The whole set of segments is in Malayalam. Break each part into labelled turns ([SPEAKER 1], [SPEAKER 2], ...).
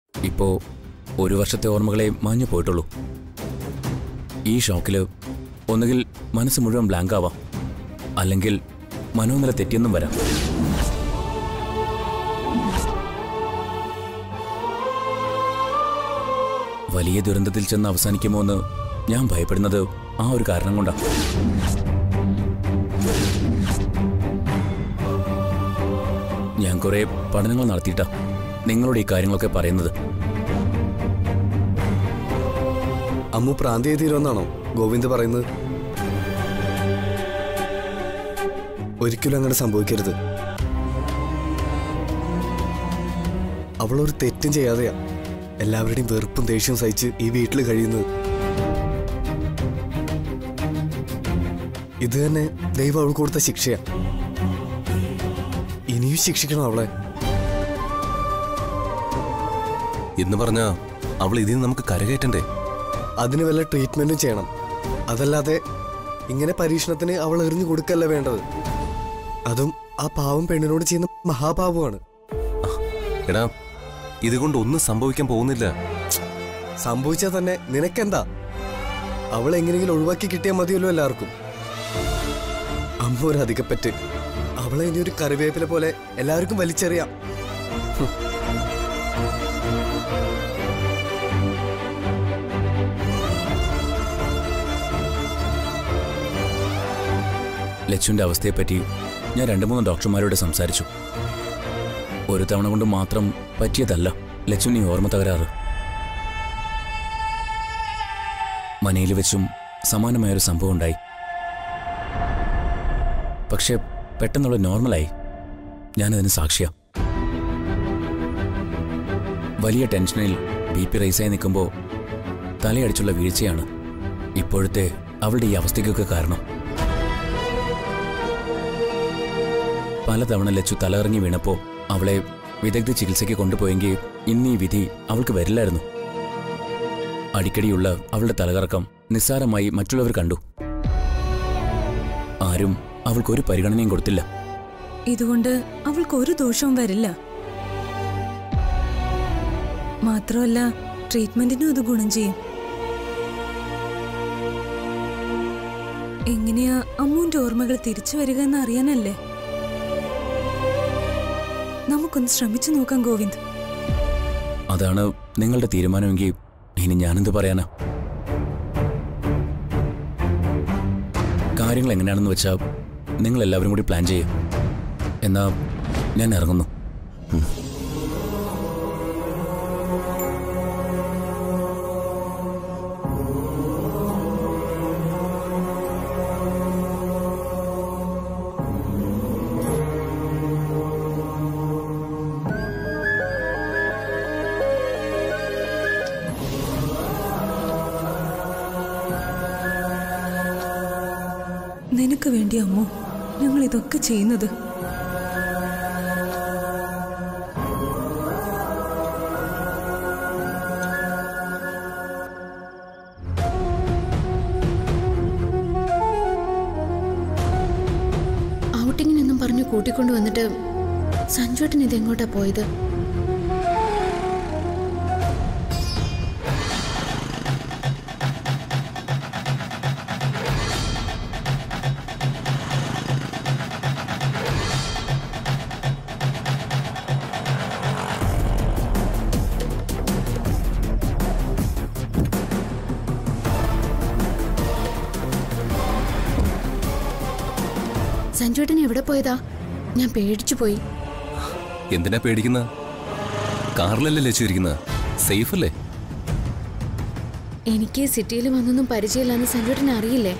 [SPEAKER 1] ഇപ്പോ ഒരു വർഷത്തെ ഓർമ്മകളെ മാഞ്ഞു പോയിട്ടുള്ളൂ ഈ ഷോക്കില് ഒന്നുകിൽ മനസ്സ് മുഴുവൻ ബ്ലാങ്ക് ആവാം അല്ലെങ്കിൽ മനോനില തെറ്റിയെന്നും വരാം വലിയ ദുരന്തത്തിൽ ചെന്ന് അവസാനിക്കുമോ എന്ന് ഞാൻ ഭയപ്പെടുന്നത് ആ ഒരു കാരണം കൊണ്ടാണ് ഞാൻ കുറെ പഠനങ്ങൾ നടത്തിയിട്ടാ നിങ്ങളോട് ഈ കാര്യങ്ങളൊക്കെ പറയുന്നത്
[SPEAKER 2] അമ്മു പ്രാന്തിയെ തീരുമെന്നാണോ ഗോവിന്ദ് പറയുന്നത് ഒരിക്കലും അങ്ങനെ സംഭവിക്കരുത് അവളൊരു തെറ്റും ചെയ്യാതെയാ എല്ലാവരുടെയും വെറുപ്പും ദേഷ്യവും സഹിച്ച് ഈ വീട്ടിൽ കഴിയുന്നത് ഇത് തന്നെ ദൈവം അവൾക്ക് കൊടുത്ത ശിക്ഷയാ ഇനിയും ശിക്ഷിക്കണം അവളെ
[SPEAKER 3] എന്ന് പറഞ്ഞാ അവൾ ഇതിൽ നിന്ന് നമുക്ക് കരകയറ്റണ്ടേ
[SPEAKER 2] അതിന് വല്ല ട്രീറ്റ്മെന്റും ചെയ്യണം അതല്ലാതെ ഇങ്ങനെ പരീക്ഷണത്തിന് അവൾ എറിഞ്ഞു കൊടുക്കല്ല വേണ്ടത് അതും ആ പാവം പെണ്ണിനോട് ചെയ്യുന്ന മഹാപാപമാണ്
[SPEAKER 3] എടാ ഇതുകൊണ്ട് ഒന്നും സംഭവിക്കാൻ പോകുന്നില്ല
[SPEAKER 2] സംഭവിച്ചാൽ തന്നെ നിനക്കെന്താ അവൾ എങ്ങനെയെങ്കിലും ഒഴിവാക്കി കിട്ടിയാൽ മതിയല്ലോ എല്ലാവർക്കും അമ്മ ഒരു അധികപ്പറ്റ് അവളെ ഇനി ഒരു കറിവേപ്പില പോലെ എല്ലാവർക്കും വലിച്ചെറിയാം
[SPEAKER 1] ലച്ചുവിന്റെ അവസ്ഥയെപ്പറ്റി ഞാൻ രണ്ടു മൂന്ന് ഡോക്ടർമാരോട് സംസാരിച്ചു ഒരു തവണ കൊണ്ട് മാത്രം പറ്റിയതല്ല ലച്ചുവിന് ഈ ഓർമ്മ തകരാറ് മനയിൽ വെച്ചും സമാനമായൊരു സംഭവം ഉണ്ടായി പക്ഷെ പെട്ടെന്നുള്ള നോർമലായി ഞാനതിന് സാക്ഷിയാ വലിയ ടെൻഷനിൽ ബി പി റൈസായി നിൽക്കുമ്പോൾ തലയടിച്ചുള്ള വീഴ്ചയാണ് ഇപ്പോഴത്തെ അവളുടെ ഈ അവസ്ഥയ്ക്കൊക്കെ കാരണം പലതവണ ലച്ചു തലകറങ്ങി വീണപ്പോ അവളെ വിദഗ്ധ ചികിത്സയ്ക്ക് കൊണ്ടുപോയെങ്കിൽ ഇന്ന് ഈ വിധി അവൾക്ക് വരില്ലായിരുന്നു അടിക്കടിയുള്ള അവളുടെ തലകറക്കം നിസ്സാരമായി മറ്റുള്ളവർ കണ്ടു ആരും അവൾക്കൊരു പരിഗണനയും കൊടുത്തില്ല
[SPEAKER 4] ഇതുകൊണ്ട് അവൾക്ക് ഒരു ദോഷവും വരില്ല മാത്രമല്ല ട്രീറ്റ്മെന്റിനും അത് ഗുണം ചെയ്യും എങ്ങനെയാ അമ്മുവിന്റെ ഓർമ്മകൾ തിരിച്ചു വരിക എന്ന് അറിയാനല്ലേ നമുക്കൊന്ന് ശ്രമിച്ചു നോക്കാം ഗോവിന്ദ്
[SPEAKER 1] അതാണ് നിങ്ങളുടെ തീരുമാനമെങ്കിൽ ഇനി ഞാനെന്ത് പറയാനാ കാര്യങ്ങൾ എങ്ങനെയാണെന്ന് വെച്ചാൽ നിങ്ങൾ എല്ലാവരും കൂടി പ്ലാൻ ചെയ്യും എന്നാ ഞാൻ ഇറങ്ങുന്നു
[SPEAKER 4] നിനക്ക് വേണ്ടി അമ്മു ഞങ്ങൾ ഇതൊക്കെ ചെയ്യുന്നത്
[SPEAKER 5] ഔട്ടിങ്ങിനെന്നും പറഞ്ഞു കൂട്ടിക്കൊണ്ടു വന്നിട്ട് സഞ്ജുവേട്ടൻ ഇത് എങ്ങോട്ടാ പോയത് സഞ്ജുവേട്ടൻ എവിടെ പോയതാ ഞാൻ പേടിച്ചു പോയി
[SPEAKER 3] എന്തിനാ പേടിക്കുന്ന കാറിലല്ലേ ലച്ചു ഇരിക്കുന്നത് സേഫ് അല്ലേ
[SPEAKER 5] എനിക്ക് സിറ്റിയിൽ വന്നൊന്നും പരിചയമില്ലാന്ന് സഞ്ജുവേട്ടൻ അറിയില്ലേ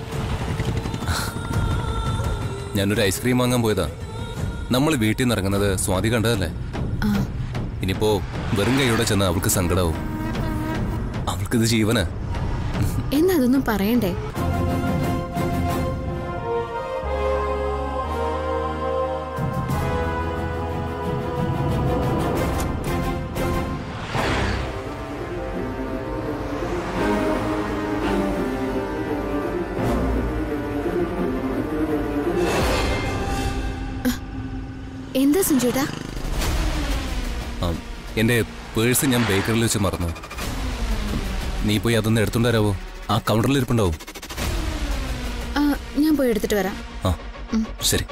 [SPEAKER 3] ഞാനൊരു ഐസ്ക്രീം വാങ്ങാൻ പോയതാ നമ്മൾ വീട്ടിൽ നിന്ന് ഇറങ്ങുന്നത് സ്വാതി കണ്ടതല്ലേ
[SPEAKER 5] ആ
[SPEAKER 3] ഇനിയിപ്പോ വെറും കൈയോടെ ചെന്ന് അവൾക്ക് സങ്കടാവും അവൾക്കിത് ജീവനാ
[SPEAKER 5] എന്നാ അതൊന്നും പറയണ്ടേ എന്താ സഞ്ജുവേട്ടാ
[SPEAKER 3] ആ, എന്റെ പേഴ്സ് ഞാൻ ബേക്കറിൽ വെച്ച് മറന്നു നീ പോയി അതൊന്ന് എടുത്തോണ്ട് വരാവോ ആ കൗണ്ടറിൽ ഇരിപ്പുണ്ടാവും
[SPEAKER 5] ആ ഞാൻ പോയി എടുത്തിട്ട് വരാം
[SPEAKER 3] ആ ശരി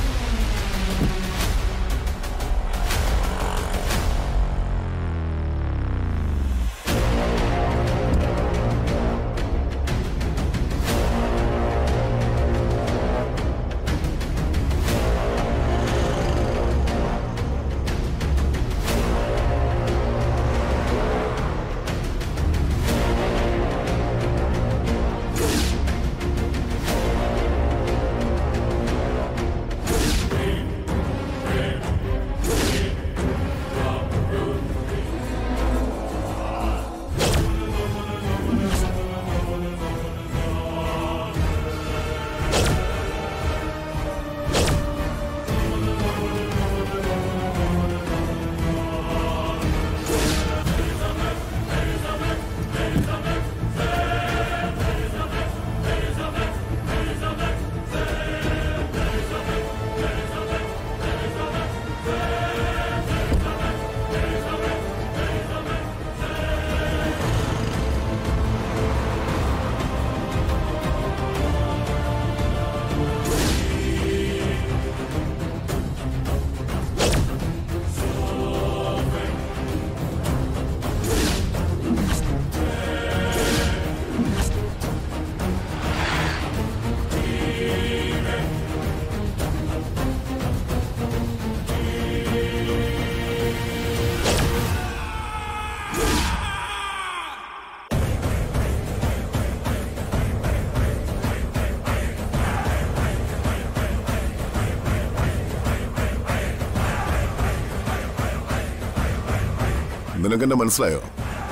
[SPEAKER 6] നിനക്കെന്നെ മനസ്സിലായോ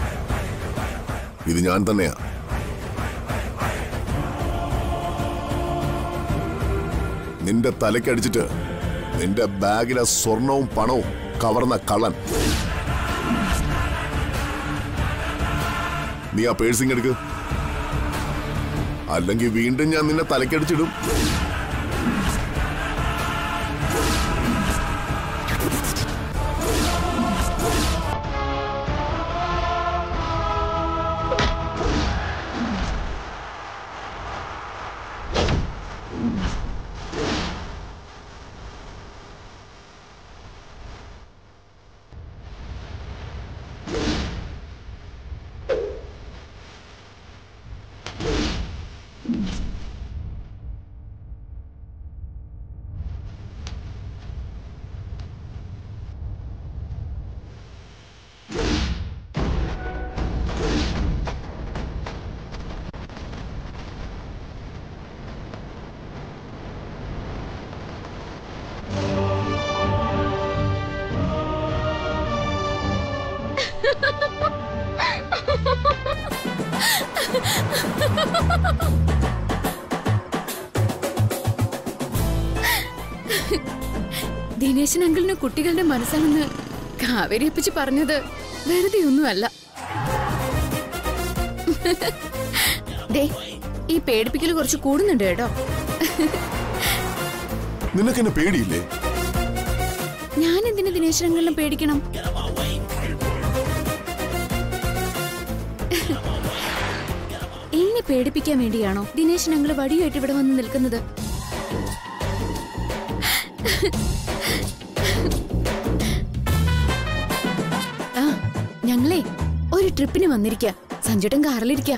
[SPEAKER 6] ഇത് ഞാൻ തന്നെയാ നിന്റെ തലക്കടിച്ചിട്ട് നിന്റെ ബാഗിലെ സ്വർണവും പണവും കവർന്ന കള്ളൻ നീ ആ പേഴ്സിങ് എടുക്ക് അല്ലെങ്കിൽ വീണ്ടും ഞാൻ നിന്നെ തലക്കടിച്ചിടും
[SPEAKER 5] ദിനേശൻ അങ്കിളിന് കുട്ടികളുടെ മനസ്സാണെന്ന് കാവേരി അപ്പച്ചി പറഞ്ഞത് വെറുതെ ഒന്നുമല്ല ദേ ഈ പേടിപ്പിക്കൽ കുറച്ച് കൂടുന്നുണ്ട് കേട്ടോ
[SPEAKER 6] നിനക്കെന്നെ പേടിയില്ലേ
[SPEAKER 5] ഞാൻ എന്തിനു ദിനേശൻ അങ്കിളിനെ പേടിക്കണം എന്നെ പേടിപ്പിക്കാൻ വേണ്ടിയാണോ ദിനേശൻ അങ്കിള് വടിയായിട്ട് ഇവിടെ വന്ന് നിൽക്കുന്നത് ആ ഞങ്ങളെ ഒരു ട്രിപ്പിന് വന്നിരിക്ക സഞ്ജുട്ടൻ കാറിലിരിക്ക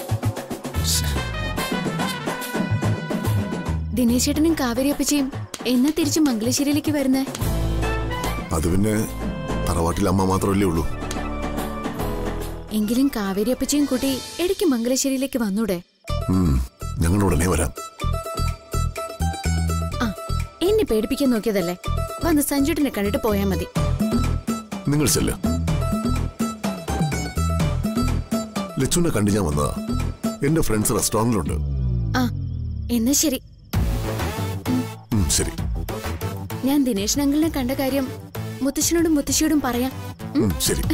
[SPEAKER 5] ദിനേശ് ചേട്ടനും കാവേരി അപ്പച്ചിയും എന്നാ തിരിച്ച് മംഗലശ്ശേരിയിലേക്ക് വരുന്നേ
[SPEAKER 6] അത് പിന്നെ തറവാട്ടിൽ അമ്മ മാത്രമല്ലേ ഉള്ളൂ
[SPEAKER 5] എങ്കിലും കാവേരി അപ്പച്ചിയും കൂട്ടി ഇടയ്ക്ക് മംഗലശ്ശേരിയിലേക്ക് വന്നൂടെ
[SPEAKER 6] ഉം, ഞങ്ങൾ ഉടനെ വരാം
[SPEAKER 5] ആ എന്നെ പേടിപ്പിക്കാൻ നോക്കിയതല്ലേ വന്ന് സഞ്ജുട്ടിനെ കണ്ടിട്ട് പോയാ മതി
[SPEAKER 6] നിങ്ങൾ ചെല്ല ലച്ചുനെ കണ്ടു ഞാൻ വന്നതാ എന്റെ ഫ്രണ്ട്സ് റെസ്റ്റോറന്റിലുണ്ട്
[SPEAKER 5] ആ എന്നാ ശരി
[SPEAKER 6] ഉം, ശരി
[SPEAKER 5] ഞാൻ ദിനേശ് അങ്കിളിനെ കണ്ട കാര്യം മുത്തശ്ശനോടും മുത്തശ്ശിയോടും പറയാം
[SPEAKER 6] ഉം, ശരി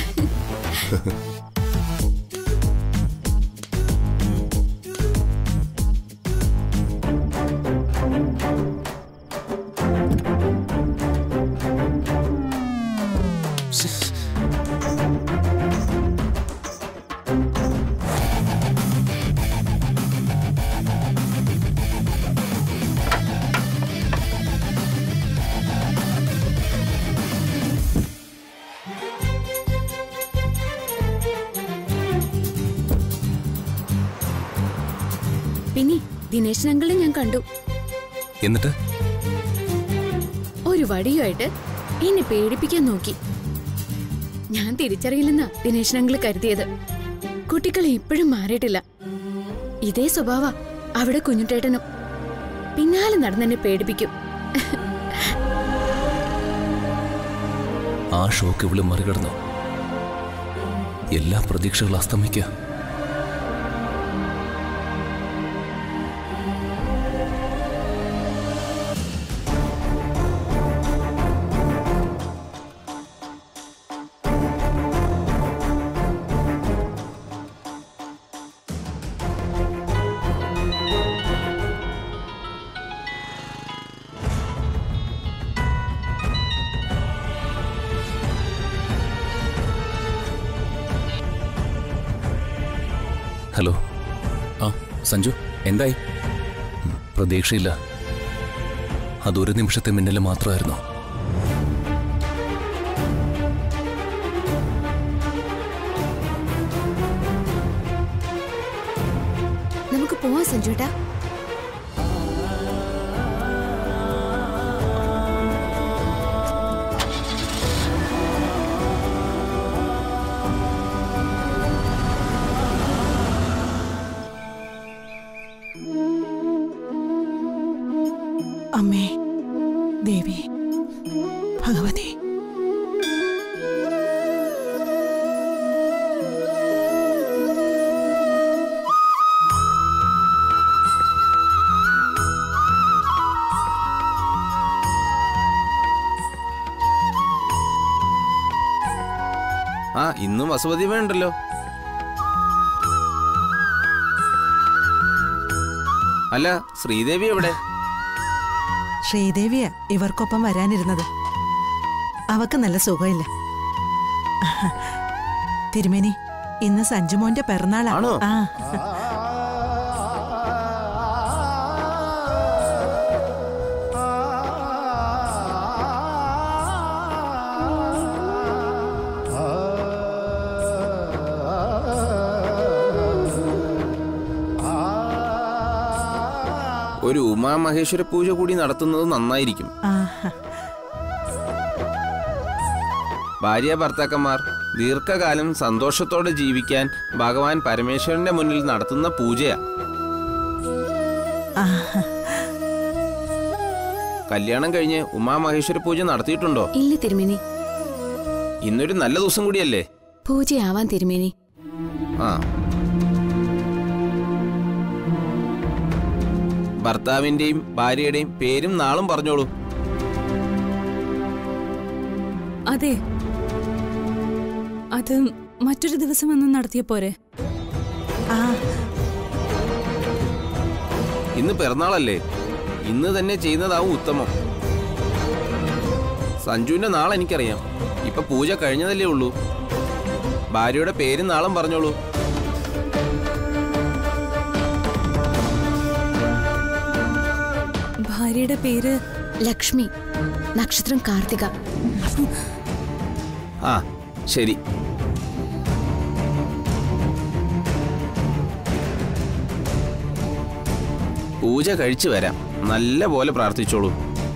[SPEAKER 3] ശ്ശ്.
[SPEAKER 5] പിന്നെ ദിനേശൻ അങ്കിളിനെ ഞാൻ കണ്ടു
[SPEAKER 3] എന്നിട്ട്
[SPEAKER 5] ഒരു വടിയുമായിട്ട് എന്നെ പേടിപ്പിക്കാൻ നോക്കി ഞാൻ തിരിച്ചറിയില്ലെന്നാ ദിനേശൻ അങ്കിള് കരുതിയത് കുട്ടികളെ ഇപ്പോഴും മാറിയിട്ടില്ല ഇതേ സ്വഭാവ അവിടെ കുഞ്ഞുട്ടേട്ടനും പിന്നാലെ നടന്നെന്നെ പേടിപ്പിക്കും
[SPEAKER 3] ആ ഷോക്ക് ഇവള് മറികടന്നു എല്ലാ പ്രതീക്ഷകളും അസ്തമിക്കുക ഹലോ
[SPEAKER 1] ആ സഞ്ജു എന്തായി
[SPEAKER 3] പ്രതീക്ഷയില്ല അതൊരു നിമിഷത്തെ മിന്നൽ മാത്രമായിരുന്നു
[SPEAKER 5] നമുക്ക് പോവാം സഞ്ജുട്ടാ
[SPEAKER 7] അമ്മേ ദേവി ഭഗവതി
[SPEAKER 8] ആ ഇന്നും വസുപതി വേണ്ടല്ലോ അല്ല ശ്രീദേവി എവിടെ
[SPEAKER 7] ശ്രീദേവിയാ ഇവർക്കൊപ്പം വരാനിരുന്നത് അവക്ക് നല്ല സുഖമില്ല തിരുമേനി ഇന്ന് സഞ്ജുമോന്റെ പിറന്നാളാ
[SPEAKER 8] ആണോ?
[SPEAKER 7] ആ
[SPEAKER 8] ഒരു ഉമാമഹേശ്വര പൂജ കൂടി നടത്തുന്നത് നന്നായിരിക്കും
[SPEAKER 7] ആ
[SPEAKER 8] ഭാര്യ ഭർത്താക്കന്മാർ ദീർഘകാലം സന്തോഷത്തോടെ ജീവിക്കാൻ ഭഗവാൻ പരമേശ്വരന്റെ മുന്നിൽ നടത്തുന്ന പൂജയാ
[SPEAKER 7] ആ
[SPEAKER 8] കല്യാണം കഴിഞ്ഞ് ഉമാമഹേശ്വര പൂജ നടത്തിയിട്ടുണ്ടോ
[SPEAKER 5] ഇല്ല തിരുമേനി
[SPEAKER 8] ഇന്നൊരു നല്ല ദിവസം കൂടിയല്ലേ
[SPEAKER 5] പൂജയാവാൻ തിരുമേനി
[SPEAKER 8] ആ ഭർത്താവിന്റെയും ഭാര്യയുടെയും പേരും നാളും പറഞ്ഞോളൂ
[SPEAKER 4] അതെ അത് മറ്റൊരു ദിവസം വന്ന് നടത്തിയ പോരെ
[SPEAKER 7] ആ
[SPEAKER 8] ഇന്ന് പിറന്നാളല്ലേ ഇന്ന് തന്നെ ചെയ്യുന്നതാവും ഉത്തമം സഞ്ജുവിന്റെ നാളെ എനിക്കറിയാം ഇപ്പൊ പൂജ കഴിഞ്ഞതല്ലേ ഉള്ളൂ ഭാര്യയുടെ പേരും നാളും പറഞ്ഞോളൂ
[SPEAKER 4] ഭാര്യയുടെ പേര്
[SPEAKER 5] ലക്ഷ്മി നക്ഷത്രം കാർത്തിക
[SPEAKER 8] ആ ശരി പൂജ കഴിച്ചു വരാം നല്ല പോലെ പ്രാർത്ഥിച്ചോളൂ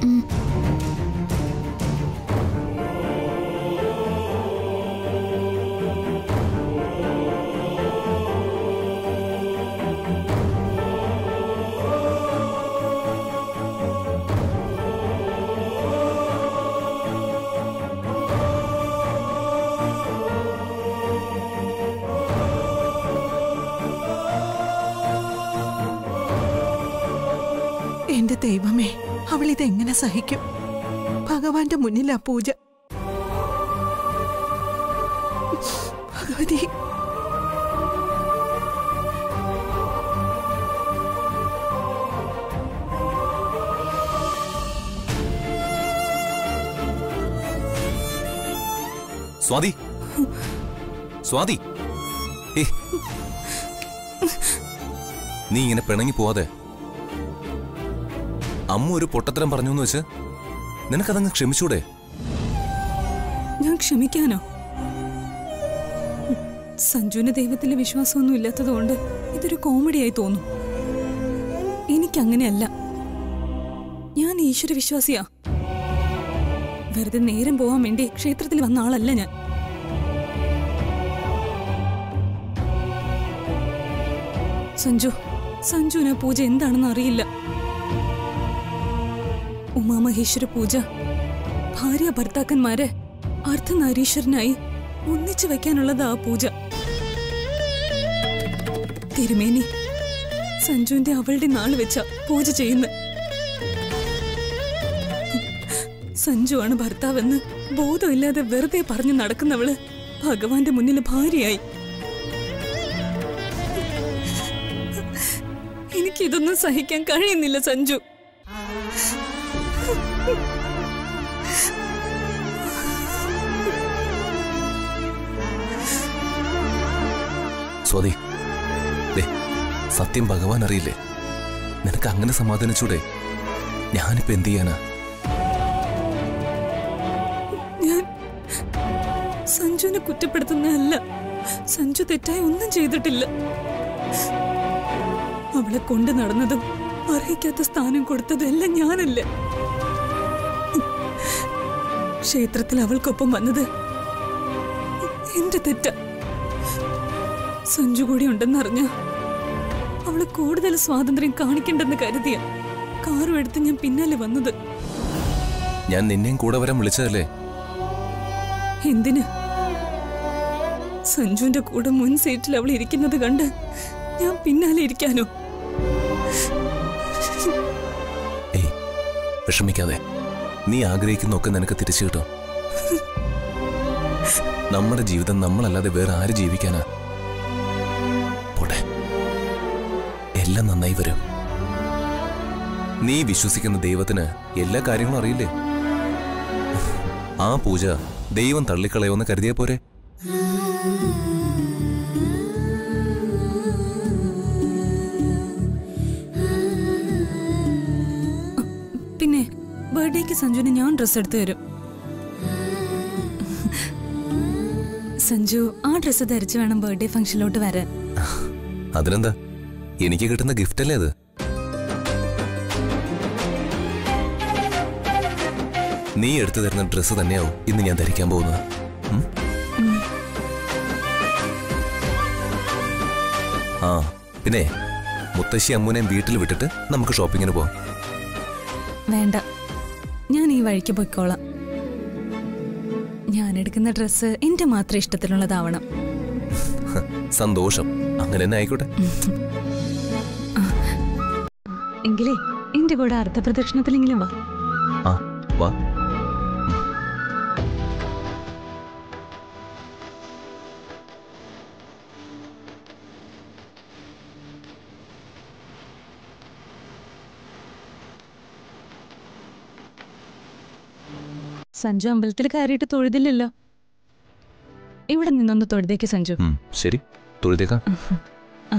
[SPEAKER 7] എന്റെ ദൈവമേ അവൾ ഇതെങ്ങനെ സഹിക്കും ഭഗവാന്റെ മുന്നിലാ പൂജ ഭഗവതി
[SPEAKER 3] സ്വാതി സ്വാതി ഏ നീ ഇങ്ങനെ പിണങ്ങി പോവാതെ അമ്മ ഒരു പൊട്ടത്തരം പറഞ്ഞു എന്ന് വെച്ച് നിനക്കതങ്ങ് ക്ഷമിച്ചൂടെ
[SPEAKER 4] ഞാൻ ക്ഷമിക്കാനോ സഞ്ജുവിന് ദൈവത്തിലെ വിശ്വാസമൊന്നും ഇല്ലാത്തതുകൊണ്ട് ഇതൊരു കോമഡിയായി തോന്നും എനിക്കങ്ങനെയല്ല ഞാൻ ഈശ്വര വിശ്വാസിയാ വെറുതെ നേരം പോവാൻ വേണ്ടി ക്ഷേത്രത്തിൽ വന്ന ആളല്ല ഞാൻ സഞ്ജു സഞ്ജുവിന് ആ പൂജ എന്താണെന്ന് അറിയില്ല ഉമാമഹേശ്വര പൂജ ഭാര്യ ഭർത്താക്കന്മാരെ അർദ്ധനാരീശ്വരനായി ഒന്നിച്ചു വെക്കാനുള്ളതാ ആ പൂജ തിരുമേനി സഞ്ജുവിന്റെ അവളുടെ നാള് വെച്ച പൂജ ചെയ്യുന്ന സഞ്ജുവാണ് ഭർത്താവെന്ന് ബോധമില്ലാതെ വെറുതെ പറഞ്ഞു നടക്കുന്നവള് ഭഗവാന്റെ മുന്നിൽ ഭാര്യയായി എനിക്കിതൊന്നും സഹിക്കാൻ കഴിയുന്നില്ല സഞ്ജു
[SPEAKER 3] സ്വാതി ദേ സത്യം ഭഗവാൻ അറിയില്ലേ നിനക്ക് അങ്ങനെ സമാധാനിച്ചൂടെ ഞാനിപ്പോ എന്ത് ചെയ്യാനാ
[SPEAKER 4] ഞാൻ സഞ്ജുവിനെ കുറ്റപ്പെടുത്തുന്നതല്ല സഞ്ജു തെറ്റായി ഒന്നും ചെയ്തിട്ടില്ല അവളെ കൊണ്ടു നടന്നതും അർഹിക്കാത്ത സ്ഥാനം കൊടുത്തതും എല്ലാം ഞാനല്ലേ ക്ഷേത്രത്തിൽ അവൾക്കൊപ്പം വന്നത് എന്റെ തെറ്റ സഞ്ജു കൂടി ഉണ്ടെന്നറിഞ്ഞ അവള് കൂടുതൽ സ്വാതന്ത്ര്യം കാണിക്കണ്ടെന്ന് കരുതിയ കാറും എടുത്ത് ഞാൻ പിന്നാലെ വന്നത്
[SPEAKER 3] ഞാൻ നിന്നെയും കൂടെ വരാൻ വിളിച്ചതല്ലേ
[SPEAKER 4] എന്തിന് സഞ്ജുവിന്റെ കൂടെ മുൻ സീറ്റിൽ അവൾ ഇരിക്കുന്നത് കണ്ട് ഞാൻ പിന്നാലെ ഇരിക്കാനോ
[SPEAKER 3] ഏയ് വിഷമിക്കാതെ നീ ആഗ്രഹിക്കുന്നൊക്കെ നിനക്ക് തിരിച്ചു കിട്ടും നമ്മുടെ ജീവിതം നമ്മളല്ലാതെ വേറെ ആര് ജീവിക്കാനാ പോട്ടെ എല്ലാം നന്നായി വരും നീ വിശ്വസിക്കുന്ന ദൈവത്തിന് എല്ലാ കാര്യങ്ങളും അറിയില്ലേ ആ പൂജ ദൈവം തള്ളിക്കളയോന്ന് കരുതിയ പോരെ
[SPEAKER 4] പിന്നെ ബർത്ത്ഡേക്ക് സഞ്ജുവിന് ഞാൻ ഡ്രസ്സ് എടുത്തു തരും സഞ്ജു ആ ഡ്രസ്സ് ധരിച്ചു വേണം ബർത്ത്ഡേ ഫംഗ്ഷനിലോട്ട് വരാൻ
[SPEAKER 3] അതിനെന്താ എനിക്ക് കിട്ടുന്ന ഗിഫ്റ്റ് അല്ലേ അത് നീ എടുത്തു തരുന്ന ഡ്രസ്സ് തന്നെയാവും ഇന്ന് ഞാൻ ധരിക്കാൻ പോകുന്നത് ഉം? ആ പിന്നെ മുത്തശ്ശി അമ്മൂനെയും വീട്ടിൽ വിട്ടിട്ട് നമുക്ക് ഷോപ്പിങ്ങിന് പോവാം
[SPEAKER 4] വേണ്ട ഞാൻ ഈ വഴിക്ക് പൊയ്ക്കോളാം ഞാൻ എടുക്കുന്ന ഡ്രസ്സ് എന്റെ മാത്രം ഇഷ്ടത്തിനുള്ളതാവണം
[SPEAKER 3] ഹ, സന്തോഷം അങ്ങനെ തന്നെ ആയിക്കോട്ടെ
[SPEAKER 4] എങ്കിലേ എന്റെ കൂടെ അർത്ഥപ്രദക്ഷിണത്തിലെങ്കിലും വാ
[SPEAKER 3] ആ വാ
[SPEAKER 4] സഞ്ജു അമ്പലത്തിൽ കയറിയിട്ട് തൊഴുതില്ലല്ലോ ഇവിടെ നിന്നൊന്ന് തൊഴുതേക്ക് സഞ്ജു
[SPEAKER 3] ഉം, ശരി തൊഴുതേക്കാം
[SPEAKER 4] ആ.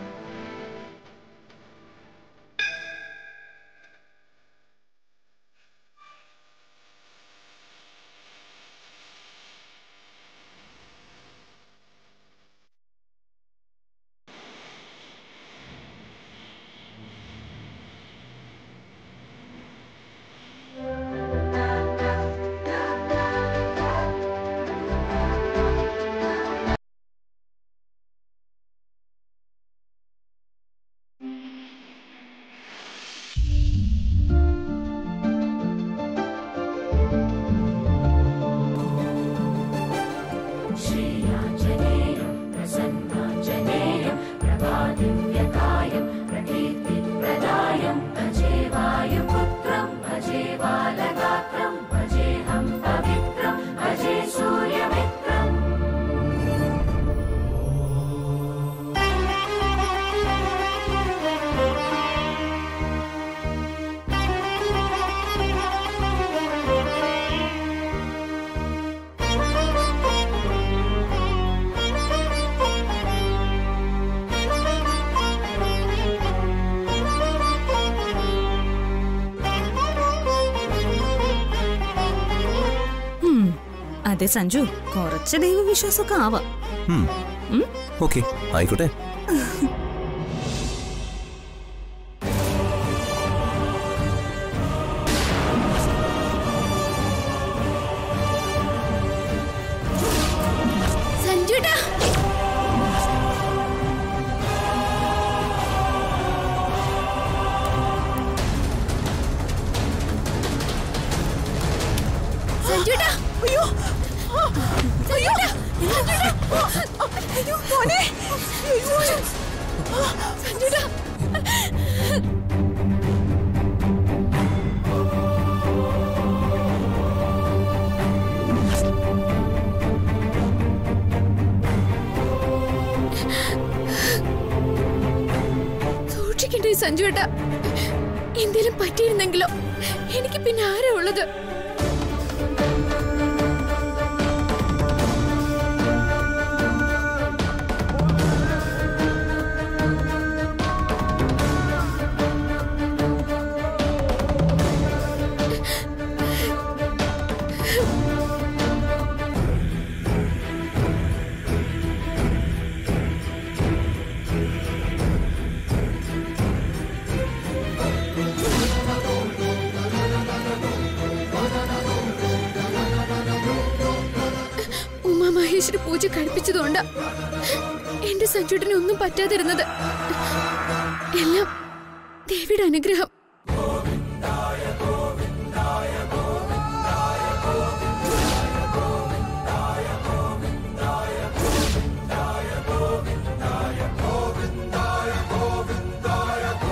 [SPEAKER 4] ഉം. അതെ സഞ്ജു കുറച്ച് ദൈവവിശ്വാസമൊക്കെ ആവാം
[SPEAKER 3] ഓക്കെ ആയിക്കോട്ടെ
[SPEAKER 5] എന്റെ സഞ്ജുവേട്ട എന്തേലും പറ്റിയിരുന്നെങ്കിലോ എനിക്ക് പിന്നെ ആരാ ഉള്ളത് ഉമാമഹേശ്വരി പൂജ കഴിപ്പിച്ചതുകൊണ്ടാ എന്റെ സഞ്ജുട്ടന് ഒന്നും പറ്റാതിരുന്നത് എല്ലാം ദേവിയുടെ അനുഗ്രഹം